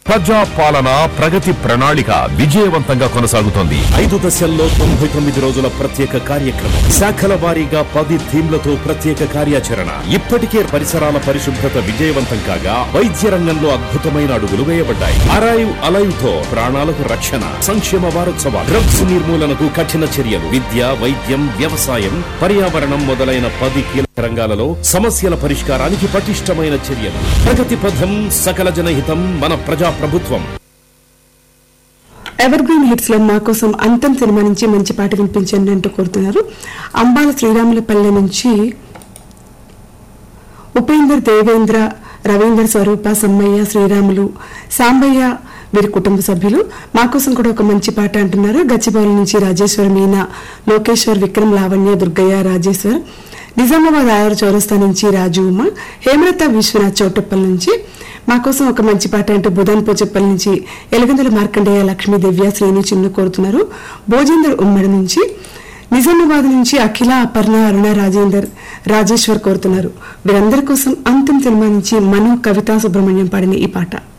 ప్రజా పాలన ప్రగతి ప్రణాళిక విజయవంతంగా కొనసాగుతోంది ఐదు దశల్లో తొంభై తొమ్మిది రోజుల ప్రత్యేక కార్యక్రమం శాఖల వారీగా పది థీమ్లతో ప్రత్యేక కార్యాచరణ ఇప్పటికే పరిసరాల పరిశుభ్రత విజయవంతం కాగా వైద్య రంగంలో అద్భుతమైన అడుగులు వేయబడ్డాయి అరైవ్ అలైవ్ తో ప్రాణాలకు రక్షణ సంక్షేమ వారోత్సవాలు డ్రగ్స్ నిర్మూలనకు కఠిన చర్యలు విద్య వైద్యం వ్యవసాయం పర్యావరణం మొదలైన పది కీలక రంగాలలో సమస్యల పరిష్కారానికి పటిష్టమైన చర్యలు ప్రగతి పథం సకల జనహితం మన ప్రజా ప్రభుత్వం ఎవర్ గ్రీన్ హిట్స్ లో మా కోసం అంతం సినిమా నుంచి మంచి పాట వినిపించండి అంటూ కోరుతున్నారు అంబాల శ్రీరాములపల్లె నుంచి ఉపేందర్ దేవేంద్ర రవీంద్ర స్వరూప సమ్మయ్య శ్రీరాములు సాంబయ్య వీరి కుటుంబ సభ్యులు మా కోసం కూడా ఒక మంచి పాట అంటున్నారు గచ్చిబౌలి నుంచి రాజేశ్వర్ మీనా లోకేశ్వర్ విక్రమ్ లావణ్య దుర్గయ్య రాజేశ్వర్ నిజామాబాద్ ఆరు చౌరస్తా నుంచి రాజు ఉమ హేమలత విశ్వనాథ్ చౌటప్పల్ నుంచి మా కోసం ఒక మంచి పాట అంటూ బుధాన్ పోచప్పల్ నుంచి ఎలగందల మార్కండేయ లక్ష్మీ దివ్య శ్రేణి చిన్ను కోరుతున్నారు భోజేందర్ ఉమ్మడి నుంచి నిజామాబాద్ నుంచి అఖిల అపర్ణ అరుణ రాజేందర్ రాజేశ్వర్ కోరుతున్నారు వీరందరి కోసం అంతిమ సినిమా నుంచి మను కవితా సుబ్రహ్మణ్యం పాడిన ఈ పాట